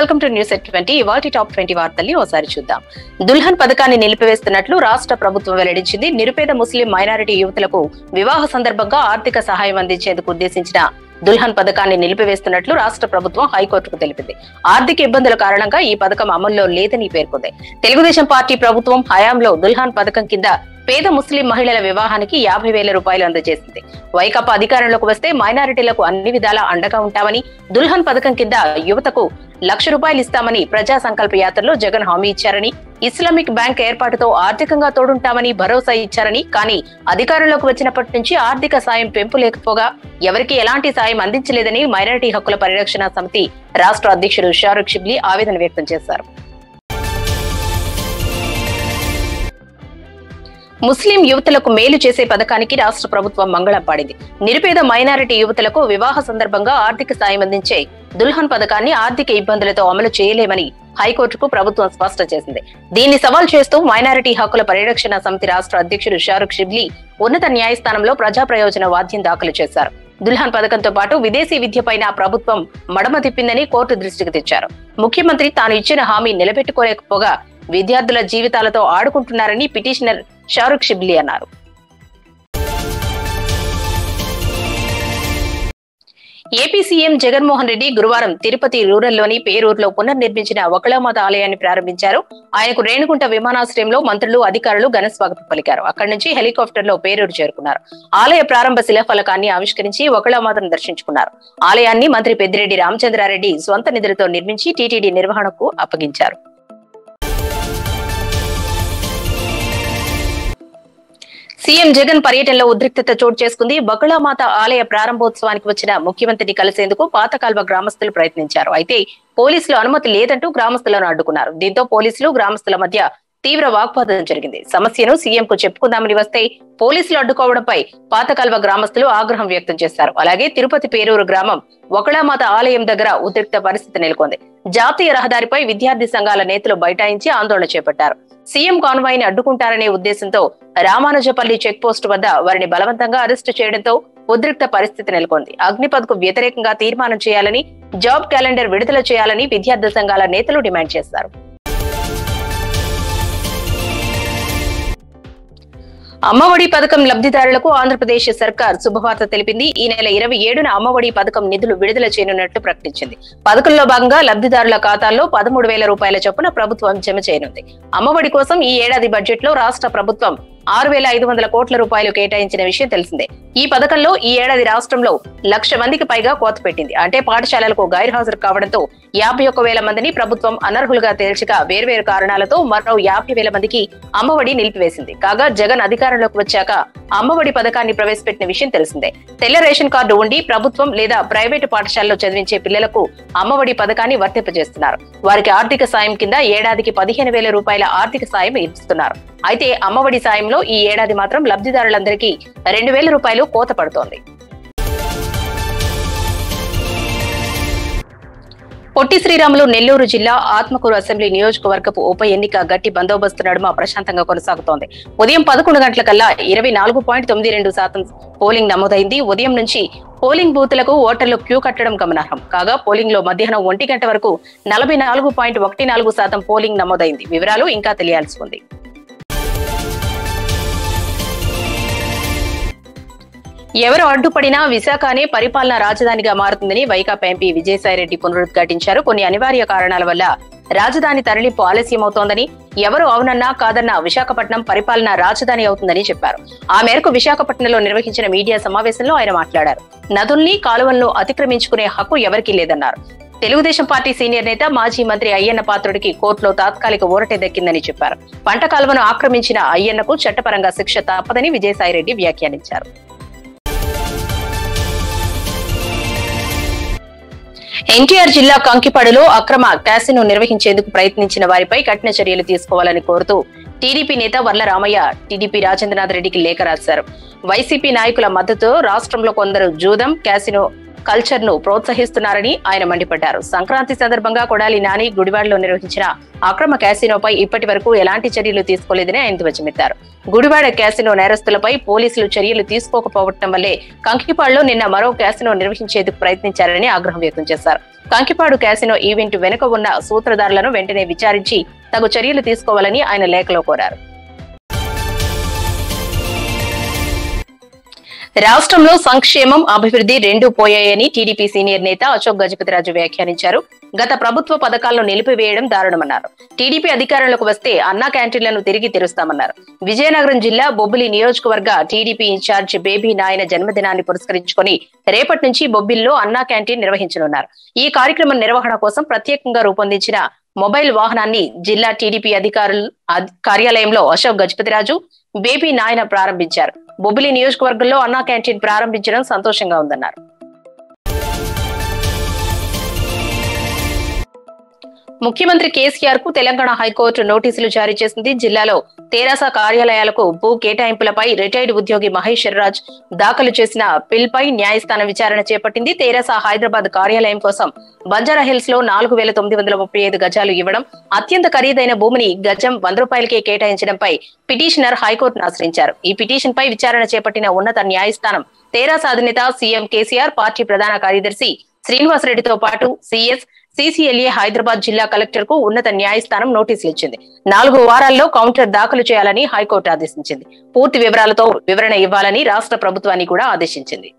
welcome to news at twenty ఇవాటి top twenty వార్తల్ని ఓసారి చూద్దాం దుల్హన్ పథకాన్ని నిలిపివేస్తున్నట్లు రాష్ట్ర ప్రభుత్వం వెల్లడించింది నిరుపేద ముస్లిం మైనారిటీ యువతులకు వివాహ సందర్భంగా ఆర్థిక సహాయం అందించేందుకు ఉద్దేశించిన దుల్హన్ పథకాన్ని నిలిపివేస్తున్నట్లు రాష్ట్ర ప్రభుత్వం హైకోర్టుకు తెలిపింది ఆర్థిక ఇబ్బందుల కారణంగా ఈ పథకం అమల్లో లేదని పేర్కొంది తెలుగుదేశం పార్టీ ప్రభుత్వం హయాంలో దుల్హన్ పథకం కింద పేద ముస్లిం మహిళల వివాహానికి యాభై వేల రూపాయలు అందజేసింది వైకాపా అధికారంలోకి వస్తే మైనారిటీలకు అన్ని విధాలా అండగా ఉంటామని దుల్హన్ పథకం కింద యువతకు లక్ష రూపాయలు ఇస్తామని ప్రజా సంకల్ప యాత్రలో జగన్ హామీ ఇచ్చారని ఇస్లామిక్ బ్యాంక్ ఏర్పాటుతో ఆర్థికంగా తోడుంటామని భరోసా ఇచ్చారని కానీ అధికారంలోకి వచ్చినప్పటి నుంచి ఆర్థిక సాయం పెంపు లేకపోగా ఎవరికి ఎలాంటి సాయం అందించలేదని మైనారిటీ హక్కుల పరిరక్షణ సమితి రాష్ట్ర అధ్యక్షుడు షారుఖ్ షిబ్లీ ఆవేదన వ్యక్తం చేశారు ముస్లిం యువతులకు మేలు చేసే పథకానికి రాష్ట్ర ప్రభుత్వం మంగళం పాడింది నిరుపేద మైనారిటీ యువతులకు వివాహ సందర్భంగా ఆర్థిక సాయం అందించే దుల్హన్ పథకాన్ని ఆర్థిక ఇబ్బందులతో అమలు చేయలేమని హైకోర్టుకు ప్రభుత్వం స్పష్టం చేసింది దీన్ని సవాల్ చేస్తూ మైనారిటీ హక్కుల పరిరక్షణ సమితి రాష్ట్ర అధ్యక్షుడు షారుఖ్ షిబ్లీ ఉన్నత న్యాయస్థానంలో ప్రజా ప్రయోజన వాద్యం దాఖలు చేశారు దుల్హన్ పథకంతో పాటు విదేశీ విద్యపైన ప్రభుత్వం మడమ తిప్పిందని కోర్టు దృష్టికి తెచ్చారు ముఖ్యమంత్రి తాను ఇచ్చిన హామీ నిలబెట్టుకోలేకపోగా విద్యార్థుల జీవితాలతో ఆడుకుంటున్నారని పిటిషనర్ షారుఖ్ షిబ్లీ అన్నారు ఏపీ సీఎం జగన్మోహన్ రెడ్డి గురువారం తిరుపతి రూరల్లోని పేరూరులో పునర్నిర్మించిన ఒకళమాత ఆలయాన్ని ప్రారంభించారు ఆయనకు రేణుగుంట విమానాశ్రయంలో మంత్రులు అధికారులు ఘన స్వాగతం పలికారు అక్కడి నుంచి హెలికాప్టర్ లో పేరూరు చేరుకున్నారు ఆలయ ప్రారంభ శిలాఫలకాన్ని ఆవిష్కరించి ఒకళమాతను దర్శించుకున్నారు ఆలయాన్ని మంత్రి పెద్దిరెడ్డి రామచంద్రారెడ్డి స్వంత నిధులతో నిర్మించి టీటీడీ నిర్వహణకు అప్పగించారు సీఎం జగన్ పర్యటనలో ఉద్రిక్తత చోటు చేసుకుంది బకుళామాత ఆలయ ప్రారంభోత్సవానికి వచ్చిన ముఖ్యమంత్రిని కలిసేందుకు పాతకాల్వ గ్రామస్తులు ప్రయత్నించారు అయితే పోలీసులు అనుమతి లేదంటూ గ్రామస్తులను అడ్డుకున్నారు దీంతో పోలీసులు గ్రామస్తుల మధ్య తీవ్ర వాగ్వాదం జరిగింది సమస్యను సీఎం కు చెప్పుకుందామని వస్తే పోలీసులు అడ్డుకోవడంపై పాతకాల్వ గ్రామస్తులు ఆగ్రహం వ్యక్తం చేశారు అలాగే తిరుపతి పేరూరు గ్రామం ఒకళామాత ఆలయం దగ్గర ఉద్రిక్త పరిస్థితి నెలకొంది జాతీయ రహదారిపై విద్యార్థి సంఘాల నేతలు బైఠాయించి ఆందోళన చేపట్టారు సీఎం కాన్వాయ్ ని అడ్డుకుంటారనే ఉద్దేశంతో రామానుజపల్లి చెక్ పోస్ట్ వద్ద వారిని బలవంతంగా అరెస్టు చేయడంతో ఉద్రిక్త పరిస్థితి నెలకొంది అగ్నిపథ్ కు వ్యతిరేకంగా తీర్మానం చేయాలని జాబ్ క్యాలెండర్ విడుదల చేయాలని విద్యార్థి సంఘాల నేతలు డిమాండ్ చేశారు అమ్మఒడి పథకం లబ్ధిదారులకు ఆంధ్రప్రదేశ్ సర్కార్ శుభవార్త తెలిపింది ఈ నెల ఇరవై ఏడున అమ్మఒడి పథకం నిధులు విడుదల చేయనున్నట్లు ప్రకటించింది పథకంలో భాగంగా లబ్ధిదారుల ఖాతాల్లో పదమూడు వేల రూపాయల చొప్పున ప్రభుత్వం జమ చేయనుంది అమ్మఒడి కోసం ఈ ఏడాది బడ్జెట్ లో రాష్ట్ర ప్రభుత్వం ఆరు వేల ఐదు వందల కోట్ల రూపాయలు కేటాయించిన విషయం తెలిసిందే ఈ పథకంలో ఈ ఏడాది రాష్ట్రంలో లక్ష మందికి పైగా కోత పెట్టింది అంటే పాఠశాలలకు గైర్హాజరు కావడంతో యాభై ఒక్క వేల మందిని ప్రభుత్వం అనర్హులుగా తేల్చగా వేర్వేరు కారణాలతో మరో యాభై వేల మందికి అమ్మఒడి నిలిపివేసింది కాగా జగన్ అధికారంలోకి వచ్చాక అమ్మఒడి పథకాన్ని ప్రవేశపెట్టిన విషయం తెలిసిందే తెల్ల రేషన్ కార్డు ఉండి ప్రభుత్వం లేదా ప్రైవేటు పాఠశాలలో చదివించే పిల్లలకు అమ్మఒడి పథకాన్ని వర్తింపజేస్తున్నారు వారికి ఆర్థిక సాయం కింద ఏడాదికి పదిహేను వేల రూపాయల ఆర్థిక సాయం ఇస్తున్నారు అయితే అమ్మఒడి సాయంలో ఈ ఏడాది మాత్రం లబ్ధిదారులందరికీ రెండు వేల రూపాయలు కోత పడుతోంది పొట్టి శ్రీరాములు నెల్లూరు జిల్లా ఆత్మకూరు అసెంబ్లీ నియోజకవర్గపు ఉప ఎన్నిక గట్టి బందోబస్తు నడుమ ప్రశాంతంగా కొనసాగుతోంది ఉదయం పదకొండు గంటల కల్లా ఇరవై నాలుగు పాయింట్ తొమ్మిది రెండు శాతం పోలింగ్ నమోదైంది ఉదయం నుంచి పోలింగ్ బూత్లకు ఓటర్లు క్యూ కట్టడం గమనార్హం కాగా పోలింగ్ లో మధ్యాహ్నం ఒంటి గంట వరకు నలభై నాలుగు పాయింట్ ఒకటి నాలుగు శాతం పోలింగ్ నమోదైంది వివరాలు ఇంకా తెలియాల్సి ఉంది ఎవరు అడ్డుపడినా విశాఖనే పరిపాలనా రాజధానిగా మారుతుందని వైకాపా ఎంపీ విజయసాయిరెడ్డి పునరుద్ఘాటించారు కొన్ని అనివార్య కారణాల వల్ల రాజధాని తరలింపు ఆలస్యమవుతోందని ఎవరు అవునన్నా కాదన్నా విశాఖపట్నం పరిపాలనా రాజధాని అవుతుందని చెప్పారు ఆ మేరకు విశాఖపట్నంలో నిర్వహించిన మీడియా సమావేశంలో ఆయన మాట్లాడారు నదుల్ని కాలువలను అతిక్రమించుకునే హక్కు ఎవరికీ లేదన్నారు తెలుగుదేశం పార్టీ సీనియర్ నేత మాజీ మంత్రి అయ్యన్న పాత్రుడికి కోర్టులో తాత్కాలిక ఊరటే దక్కిందని చెప్పారు పంట కాలువను ఆక్రమించిన అయ్యన్నకు చట్టపరంగా శిక్ష తప్పదని విజయసాయిరెడ్డి వ్యాఖ్యానించారు ఎన్టీఆర్ జిల్లా కంకిపాడులో అక్రమ క్యాసినో నిర్వహించేందుకు ప్రయత్నించిన వారిపై కఠిన చర్యలు తీసుకోవాలని కోరుతూ టీడీపీ నేత వర్ల రామయ్య టీడీపీ రాజేంద్రనాథ్ రెడ్డికి లేఖ రాశారు వైసీపీ నాయకుల మద్దతు రాష్ట్రంలో కొందరు జూదం క్యాసినో కల్చర్ ను ప్రోత్సహిస్తున్నారని ఆయన మండిపడ్డారు సంక్రాంతి సందర్భంగా కొడాలి నాని గుడివాడలో నిర్వహించిన అక్రమ క్యాసినోపై ఇప్పటి వరకు ఎలాంటి చర్యలు తీసుకోలేదని ఆయన ధ్వజమెత్తారు గుడివాడ క్యాసినో నేరస్తులపై పోలీసులు చర్యలు తీసుకోకపోవటం వల్లే కంకిపాడులో నిన్న మరో క్యాసినో నిర్వహించేందుకు ప్రయత్నించారని ఆగ్రహం వ్యక్తం చేశారు కంకిపాడు క్యాసినో ఈవెంట్ వెనుక ఉన్న సూత్రధారులను వెంటనే విచారించి తగు చర్యలు తీసుకోవాలని ఆయన లేఖలో కోరారు రాష్ట్రంలో సంక్షేమం అభివృద్ధి రెండూ పోయాయని టీడీపీ సీనియర్ నేత అశోక్ గజపతిరాజు వ్యాఖ్యానించారు గత ప్రభుత్వ పథకాలను నిలిపివేయడం దారుణమన్నారు టీడీపీ అధికారంలోకి వస్తే అన్నా క్యాంటీన్లను తిరిగి తెరుస్తామన్నారు విజయనగరం జిల్లా బొబ్బిలి నియోజకవర్గ టీడీపీ ఇన్ఛార్జ్ బేబీ నాయన జన్మదినాన్ని పురస్కరించుకొని రేపటి నుంచి బొబ్బిల్లో అన్నా క్యాంటీన్ నిర్వహించనున్నారు ఈ కార్యక్రమం నిర్వహణ కోసం ప్రత్యేకంగా రూపొందించిన మొబైల్ వాహనాన్ని జిల్లా టీడీపీ అధికారులు అధ్- కార్యాలయంలో అశోక్ గజపతిరాజు బేబీ నాయన ప్రారంభించారు బొబ్బిలి నియోజకవర్గంలో అన్నా క్యాంటీన్ ప్రారంభించడం సంతోషంగా ఉందన్నారు ముఖ్యమంత్రి కేసీఆర్ కు తెలంగాణ హైకోర్టు నోటీసులు జారీ చేసింది జిల్లాలో తెరాస కార్యాలయాలకు భూ కేటాయింపులపై రిటైర్డ్ ఉద్యోగి మహేశ్వర్ రాజ్ దాఖలు చేసిన పిల్పై న్యాయస్థానం విచారణ చేపట్టింది తెరాస హైదరాబాద్ కార్యాలయం కోసం బంజారా హిల్స్ లో నాలుగు వేల తొమ్మిది వందల ముప్పై ఐదు గజాలు ఇవ్వడం అత్యంత ఖరీదైన భూమిని గజం వంద రూపాయలకే కేటాయించడంపై పిటిషనర్ హైకోర్టును ఆశ్రయించారు ఈ పిటిషన్ పై విచారణ చేపట్టిన ఉన్నత న్యాయస్థానం తెరాస అధినేత సీఎం కేసీఆర్ పార్టీ ప్రధాన కార్యదర్శి శ్రీనివాస్ రెడ్డితో పాటు సీఎస్ సీసీఎల్ఏ హైదరాబాద్ జిల్లా కలెక్టర్ కు ఉన్నత న్యాయస్థానం నోటీసులు ఇచ్చింది నాలుగు వారాల్లో కౌంటర్ దాఖలు చేయాలని హైకోర్టు ఆదేశించింది పూర్తి వివరాలతో వివరణ ఇవ్వాలని రాష్ట్ర ప్రభుత్వాన్ని కూడా ఆదేశించింది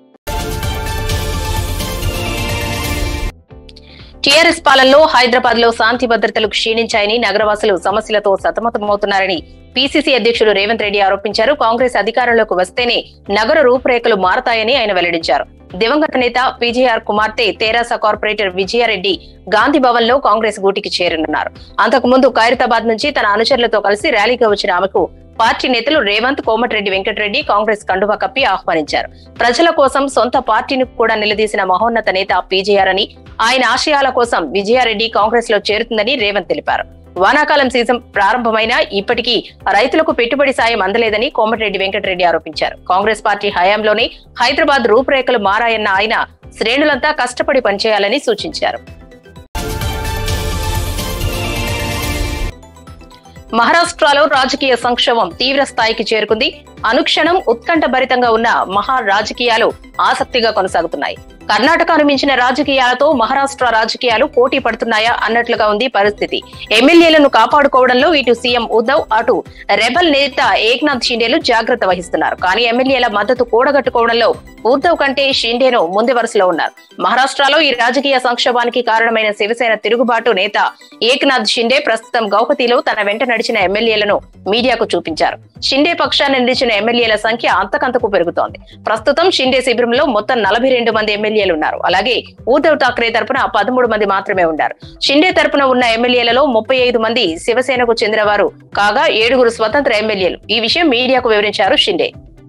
టీఆర్ఎస్ పాలనలో హైదరాబాద్ లో శాంతి భద్రతలు క్షీణించాయని నగరవాసులు సమస్యలతో సతమతమవుతున్నారని పీసీసీ అధ్యక్షుడు రేవంత్ రెడ్డి ఆరోపించారు కాంగ్రెస్ అధికారంలోకి వస్తేనే నగర రూపురేఖలు మారతాయని ఆయన వెల్లడించారు దివంగత నేత పీజీఆర్ కుమార్తె తెరాస కార్పొరేటర్ విజయారెడ్డి గాంధీ భవన్ లో కాంగ్రెస్ గూటికి చేరనున్నారు అంతకుముందు ఖైరతాబాద్ నుంచి తన అనుచరులతో కలిసి ర్యాలీగా వచ్చిన ఆమెకు పార్టీ నేతలు రేవంత్ కోమటిరెడ్డి వెంకటరెడ్డి కాంగ్రెస్ కండువా కప్పి ఆహ్వానించారు ప్రజల కోసం సొంత పార్టీని కూడా నిలదీసిన మహోన్నత నేత పీజీఆర్ అని ఆయన ఆశయాల కోసం విజయారెడ్డి కాంగ్రెస్ లో చేరుతుందని రేవంత్ తెలిపారు వానాకాలం సీజన్ ప్రారంభమైనా ఇప్పటికీ రైతులకు పెట్టుబడి సాయం అందలేదని కోమటిరెడ్డి వెంకటరెడ్డి ఆరోపించారు కాంగ్రెస్ పార్టీ హయాంలోనే హైదరాబాద్ రూపురేఖలు మారాయన్న ఆయన శ్రేణులంతా కష్టపడి పనిచేయాలని సూచించారు మహారాష్ట్రలో రాజకీయ సంక్షోభం తీవ్ర స్థాయికి చేరుకుంది అనుక్షణం ఉత్కంఠ భరితంగా ఉన్న మహా రాజకీయాలు ఆసక్తిగా కొనసాగుతున్నాయి కర్ణాటకను మించిన రాజకీయాలతో మహారాష్ట్ర రాజకీయాలు పోటీ పడుతున్నాయా అన్నట్లుగా ఉంది పరిస్థితి ఎమ్మెల్యేలను కాపాడుకోవడంలో ఇటు సీఎం ఉద్ధవ్ అటు రెబల్ నేత ఏక్నాథ్ షిండేలు జాగ్రత్త వహిస్తున్నారు కానీ ఎమ్మెల్యేల మద్దతు కూడగట్టుకోవడంలో ఉద్ధవ్ కంటే షిండేను ముందు వరుసలో ఉన్నారు మహారాష్ట్రలో ఈ రాజకీయ సంక్షోభానికి కారణమైన శివసేన తిరుగుబాటు నేత ఏక్నాథ్ షిండే ప్రస్తుతం గౌహతిలో తన వెంట నడిచిన ఎమ్మెల్యేలను మీడియాకు చూపించారు షిండే పక్షాన్ని నిలిచిన ఎమ్మెల్యేల సంఖ్య అంతకంతకు పెరుగుతోంది ప్రస్తుతం షిండే శిబిరంలో మొత్తం నలభై రెండు మంది ఎమ్మెల్యేలు ఉన్నారు అలాగే ఉద్ధవ్ ఠాక్రే తరపున పదమూడు మంది మాత్రమే ఉన్నారు షిండే తరపున ఉన్న ఎమ్మెల్యేలలో ముప్పై ఐదు మంది శివసేనకు చెందినవారు కాగా ఏడుగురు స్వతంత్ర ఎమ్మెల్యేలు ఈ విషయం మీడియాకు వివరించారు షిండే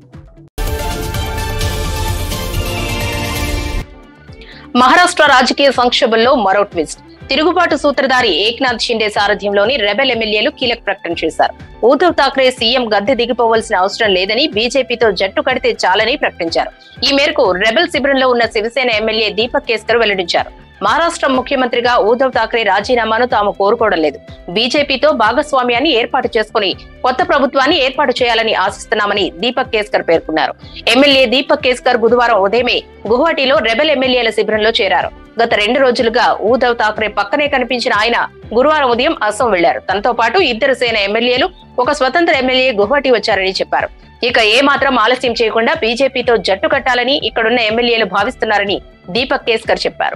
మహారాష్ట్ర రాజకీయ సంక్షోభంలో మరో ట్విస్ట్ తిరుగుబాటు సూత్రధారి ఏక్నాథ్ షిండే సారథ్యంలోని రెబెల్ ఎమ్మెల్యేలు కీలక ప్రకటన చేశారు ఉద్ధవ్ ఠాక్రే సీఎం గద్దె దిగిపోవలసిన అవసరం లేదని బీజేపీతో జట్టు కడితే చాలని ప్రకటించారు ఈ మేరకు రెబెల్ శిబిరంలో ఉన్న శివసేన ఎమ్మెల్యే దీపక్ కేస్కర్ వెల్లడించారు మహారాష్ట్ర ముఖ్యమంత్రిగా ఉద్ధవ్ ఠాక్రే రాజీనామాను తాము కోరుకోవడం లేదు బీజేపీతో భాగస్వామ్యాన్ని ఏర్పాటు చేసుకుని కొత్త ప్రభుత్వాన్ని ఏర్పాటు చేయాలని ఆశిస్తున్నామని దీపక్ కేస్కర్ పేర్కొన్నారు ఎమ్మెల్యే దీపక్ కేస్కర్ బుధవారం ఉదయమే గువాహటిలో రెబెల్ ఎమ్మెల్యేల శిబిరంలో చేరారు గత రెండు రోజులుగా ఉద్ధవ్ ఠాక్రే పక్కనే కనిపించిన ఆయన గురువారం ఉదయం అస్సాం వెళ్లారు తనతో పాటు ఇద్దరు సేన ఎమ్మెల్యేలు ఒక స్వతంత్ర ఎమ్మెల్యే గువాహటి వచ్చారని చెప్పారు ఇక ఏ మాత్రం ఆలస్యం చేయకుండా బీజేపీతో జట్టు కట్టాలని ఇక్కడున్న ఎమ్మెల్యేలు భావిస్తున్నారని దీపక్ కేస్కర్ చెప్పారు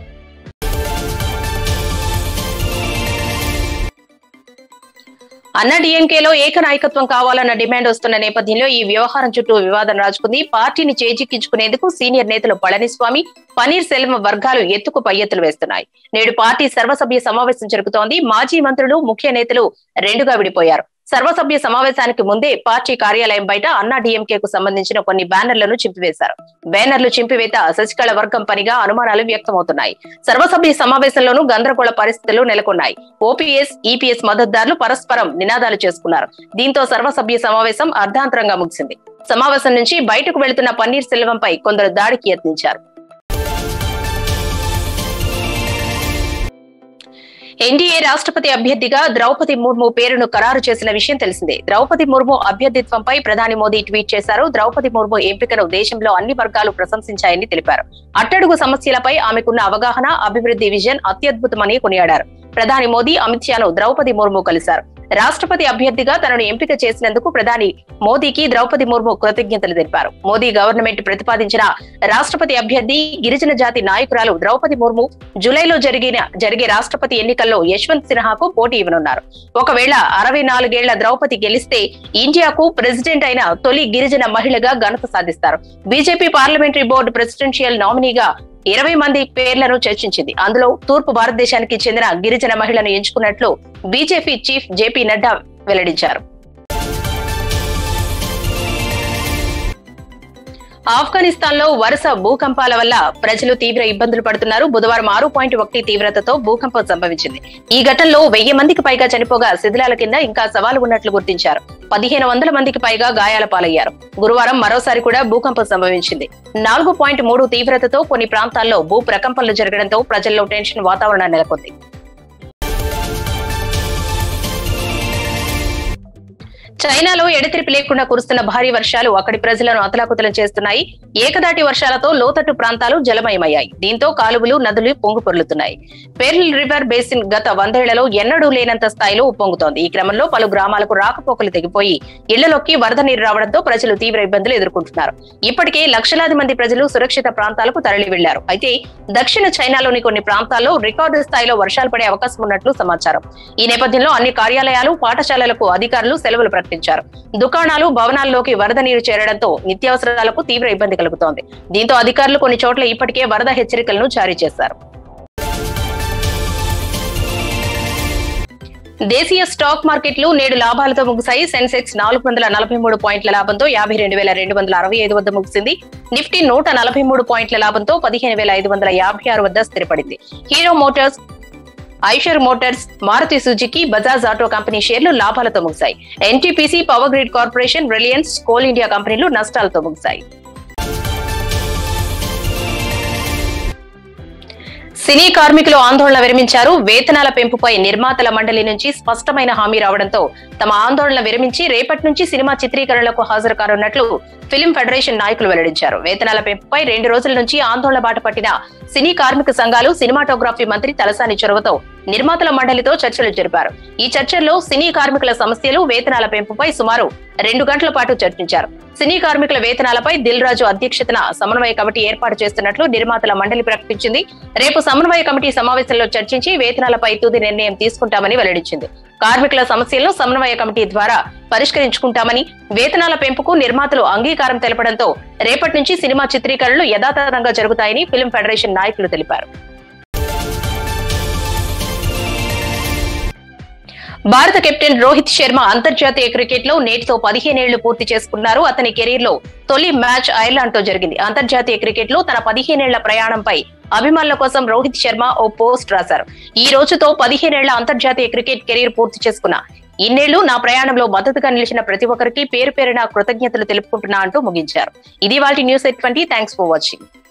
అన్న డిఎంకేలో ఏకనాయకత్వం కావాలన్న డిమాండ్ వస్తున్న నేపథ్యంలో ఈ వ్యవహారం చుట్టూ వివాదం రాజుకుంది పార్టీని చేజిక్కించుకునేందుకు సీనియర్ నేతలు పళనిస్వామి పన్నీర్ సెల్వం వర్గాలు ఎత్తుకు పై ఎత్తులు వేస్తున్నాయి నేడు పార్టీ సర్వసభ్య సమావేశం జరుగుతోంది మాజీ మంత్రులు ముఖ్య నేతలు రెండుగా విడిపోయారు సర్వసభ్య సమావేశానికి ముందే పార్టీ కార్యాలయం బయట అన్నా కు సంబంధించిన కొన్ని బ్యానర్లను చింపివేశారు బ్యానర్లు చింపివేత శశికళ వర్గం పనిగా అనుమానాలు వ్యక్తమవుతున్నాయి సర్వసభ్య సమావేశంలోనూ గందరగోళ పరిస్థితులు నెలకొన్నాయి ఓపీఎస్ ఈపీఎస్ మద్దతుదారులు పరస్పరం నినాదాలు చేసుకున్నారు దీంతో సర్వసభ్య సమావేశం అర్ధాంతరంగా ముగిసింది సమావేశం నుంచి బయటకు వెళుతున్న పన్నీర్ సెల్వంపై కొందరు దాడికి యత్నించారు ఎన్డీఏ రాష్ట్రపతి అభ్యర్థిగా ద్రౌపది ముర్ము పేరును ఖరారు చేసిన విషయం తెలిసిందే ద్రౌపది ముర్ము అభ్యర్థిత్వంపై ప్రధాని మోదీ ట్వీట్ చేశారు ద్రౌపది ముర్ము ఎంపికను దేశంలో అన్ని వర్గాలు ప్రశంసించాయని తెలిపారు అట్టడుగు సమస్యలపై ఆమెకున్న అవగాహన అభివృద్ధి విజన్ అత్యద్భుతమని కొనియాడారు ప్రధాని మోదీ అమిత్ షాను ద్రౌపది ముర్ము కలిశారు రాష్ట్రపతి అభ్యర్థిగా తనను ఎంపిక చేసినందుకు ప్రధాని మోదీకి ద్రౌపది ముర్ము కృతజ్ఞతలు తెలిపారు మోదీ గవర్నమెంట్ ప్రతిపాదించిన రాష్ట్రపతి అభ్యర్థి గిరిజన జాతి నాయకురాలు ద్రౌపది ముర్ము జూలైలో జరిగిన జరిగే రాష్ట్రపతి ఎన్నికల్లో యశ్వంత్ సిన్హాకు పోటీ ఇవ్వనున్నారు ఒకవేళ అరవై నాలుగేళ్ల ద్రౌపది గెలిస్తే ఇండియాకు ప్రెసిడెంట్ అయిన తొలి గిరిజన మహిళగా ఘనత సాధిస్తారు బీజేపీ పార్లమెంటరీ బోర్డు ప్రెసిడెన్షియల్ నామినీగా ఇరవై మంది పేర్లను చర్చించింది అందులో తూర్పు భారతదేశానికి చెందిన గిరిజన మహిళను ఎంచుకున్నట్లు బీజేపీ చీఫ్ జేపీ నడ్డా వెల్లడించారు ఆఫ్ఘనిస్తాన్ లో వరుస భూకంపాల వల్ల ప్రజలు తీవ్ర ఇబ్బందులు పడుతున్నారు బుధవారం ఆరు పాయింట్ ఒకటి తీవ్రతతో భూకంపం సంభవించింది ఈ ఘటనలో వెయ్యి మందికి పైగా చనిపోగా శిథిలాల కింద ఇంకా సవాలు ఉన్నట్లు గుర్తించారు పదిహేను వందల మందికి పైగా గాయాల పాలయ్యారు గురువారం మరోసారి కూడా భూకంపం సంభవించింది నాలుగు పాయింట్ మూడు తీవ్రతతో కొన్ని ప్రాంతాల్లో భూ ప్రకంపనలు జరగడంతో ప్రజల్లో టెన్షన్ వాతావరణం నెలకొంది చైనాలో ఎడతెరిపి లేకుండా కురుస్తున్న భారీ వర్షాలు అక్కడి ప్రజలను అతలాకుతలం చేస్తున్నాయి ఏకదాటి వర్షాలతో లోతట్టు ప్రాంతాలు జలమయమయ్యాయి దీంతో కాలువలు నదులు పొంగు పొర్లుతున్నాయి పెర్ల్ రివర్ బేసిన్ గత వందేళ్లలో ఎన్నడూ లేనంత స్థాయిలో ఉప్పొంగుతోంది ఈ క్రమంలో పలు గ్రామాలకు రాకపోకలు తెగిపోయి ఇళ్లలోకి వరద నీరు రావడంతో ప్రజలు తీవ్ర ఇబ్బందులు ఎదుర్కొంటున్నారు ఇప్పటికే లక్షలాది మంది ప్రజలు సురక్షిత ప్రాంతాలకు తరలి వెళ్లారు అయితే దక్షిణ చైనాలోని కొన్ని ప్రాంతాల్లో రికార్డు స్థాయిలో వర్షాలు పడే అవకాశం ఉన్నట్లు సమాచారం ఈ నేపథ్యంలో అన్ని కార్యాలయాలు పాఠశాలలకు అధికారులు సెలవులు ప్రకటించారు దుకాణాలు భవనాల్లోకి వరద నీరు చేరడంతో నిత్యావసరాలకు తీవ్ర ఇబ్బంది కలుగుతోంది దీంతో అధికారులు కొన్ని చోట్ల ఇప్పటికే వరద హెచ్చరికలను జారీ చేశారు దేశీయ స్టాక్ మార్కెట్లు నేడు లాభాలతో ముగిశాయి సెన్సెక్స్ నాలుగు వందల నలభై మూడు పాయింట్ల లాభంతో యాభై రెండు వేల రెండు వందల అరవై ఐదు వద్ద ముగిసింది నిఫ్టీ నూట నలభై మూడు పాయింట్ల లాభంతో పదిహేను వేల ఐదు వందల యాభై ఆరు వద్ద స్థిరపడింది Hero Motors Eicher Motors Maruti Suzuki Bajaj auto company షేర్లు లాభాలతో ముగిశాయి NTPC Power Grid Corporation Reliance Coal India కంపెనీలు నష్టాలతో ముగిశాయి సినీ కార్మికులు ఆందోళన విరమించారు వేతనాల పెంపుపై నిర్మాతల మండలి నుంచి స్పష్టమైన హామీ రావడంతో తమ ఆందోళన విరమించి రేపటి నుంచి సినిమా చిత్రీకరణలకు హాజరు కానున్నట్లు ఫిలిం ఫెడరేషన్ నాయకులు వెల్లడించారు వేతనాల పెంపుపై రెండు రోజుల నుంచి ఆందోళన బాట పట్టిన సినీ కార్మిక సంఘాలు సినిమాటోగ్రఫీ మంత్రి తలసాని చొరవతో నిర్మాతల మండలితో చర్చలు జరిపారు ఈ చర్చల్లో సినీ కార్మికుల సమస్యలు వేతనాల పెంపుపై సుమారు రెండు గంటల పాటు చర్చించారు సినీ కార్మికుల వేతనాలపై దిల్ రాజు అధ్యక్షతన సమన్వయ కమిటీ ఏర్పాటు చేస్తున్నట్లు నిర్మాతల మండలి ప్రకటించింది రేపు సమన్వయ కమిటీ సమావేశంలో చర్చించి వేతనాలపై తుది నిర్ణయం తీసుకుంటామని వెల్లడించింది కార్మికుల సమస్యలను సమన్వయ కమిటీ ద్వారా పరిష్కరించుకుంటామని వేతనాల పెంపుకు నిర్మాతలు అంగీకారం తెలపడంతో రేపటి నుంచి సినిమా చిత్రీకరణలు యథాతథంగా జరుగుతాయని ఫిల్మ్ ఫెడరేషన్ నాయకులు తెలిపారు భారత కెప్టెన్ రోహిత్ శర్మ అంతర్జాతీయ క్రికెట్ లో నేటితో పదిహేనేళ్లు పూర్తి చేసుకున్నారు అతని కెరీర్ లో తొలి మ్యాచ్ ఐర్లాండ్ తో జరిగింది అంతర్జాతీయ క్రికెట్ లో తన పదిహేనేళ్ల ప్రయాణంపై అభిమానుల కోసం రోహిత్ శర్మ ఓ పోస్ట్ రాశారు ఈ రోజుతో పదిహేనేళ్ల అంతర్జాతీయ క్రికెట్ కెరీర్ పూర్తి చేసుకున్న ఇన్నేళ్లు నా ప్రయాణంలో మద్దతుగా నిలిచిన ప్రతి ఒక్కరికి పేరు పేరున కృతజ్ఞతలు తెలుపుకుంటున్నా అంటూ ముగించారు ఇది వాటి news at twenty thanks for watching